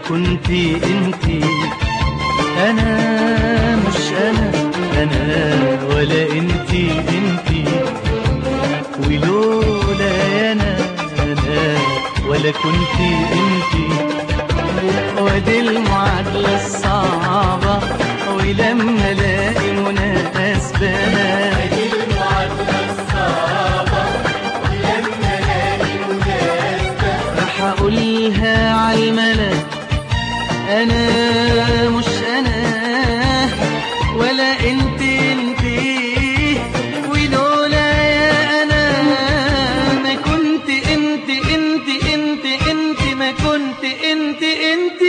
كنت انت انا مش انا انا ولا انت انت ولولا يا انا انا ولا كنت انت ودي المعادلة الصعبة ولما الاقي مناسبة راح اقولها عالملا انا مش انا ولا انت انت ولولا يا انا ما كنت انت انت انت انت ما كنت انت انت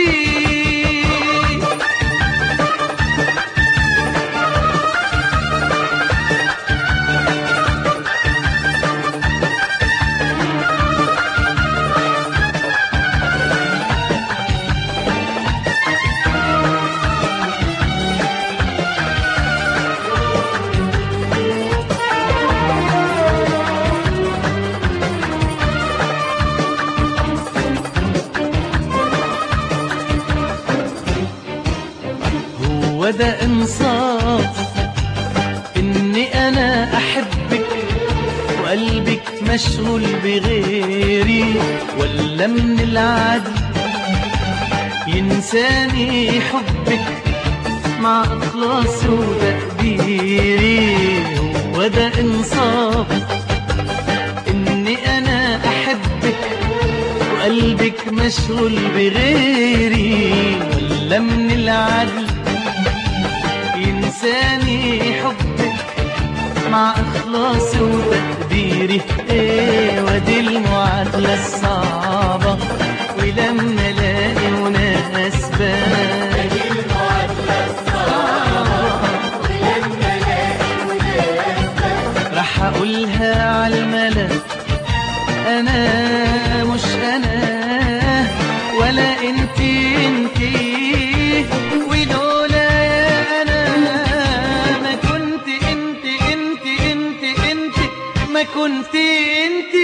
هو ده انصاف اني انا احبك وقلبك مشغول بغيري ولا من العدل ينساني حبك مع اخلاصي وتقديري هو ده انصاف اني انا احبك وقلبك مشغول بغيري ولا من العدل ينساني حبك مع اخلاصي وتقديري ايه ودي المعادلة الصعبة ولما الاقي مناسبة راح اقولها عالملا انا مش انا ولا انت انت ولولا يا انا ما كنت انت انت انت انت ما كنت انت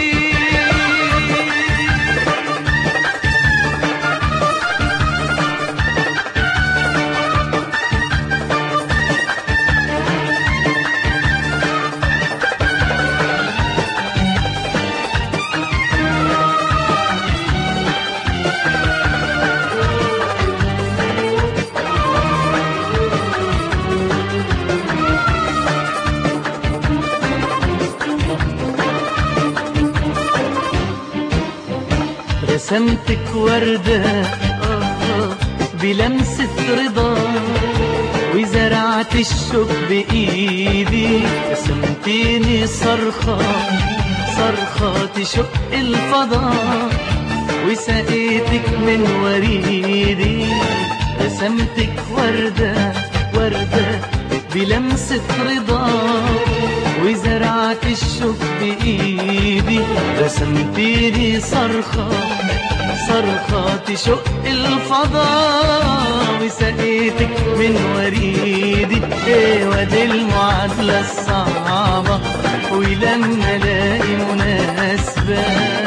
رسمتك وردة آه، بلمسة رضا وزرعت الشوك بإيدي رسمتيني صرخة صرخة تشق الفضاء وسقيتك من وريدي رسمتك وردة وردة بلمسة رضا وزرعت الشوك بإيدي رسمتيلي صرخة صرخة تشق الفضاء وسقيتك من وريدي ايه ودي المعادلة الصعبة ولما الاقي مناسبة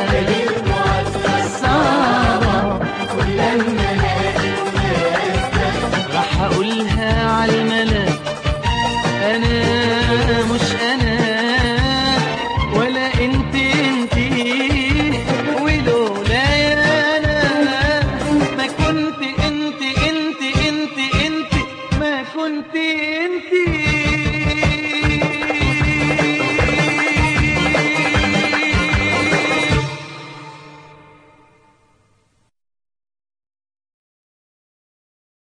صعبة راح اقولها عالملا انا مش انا ولا انت انت ولولا يا انا ما كنت انت انت انت انت ما كنت انت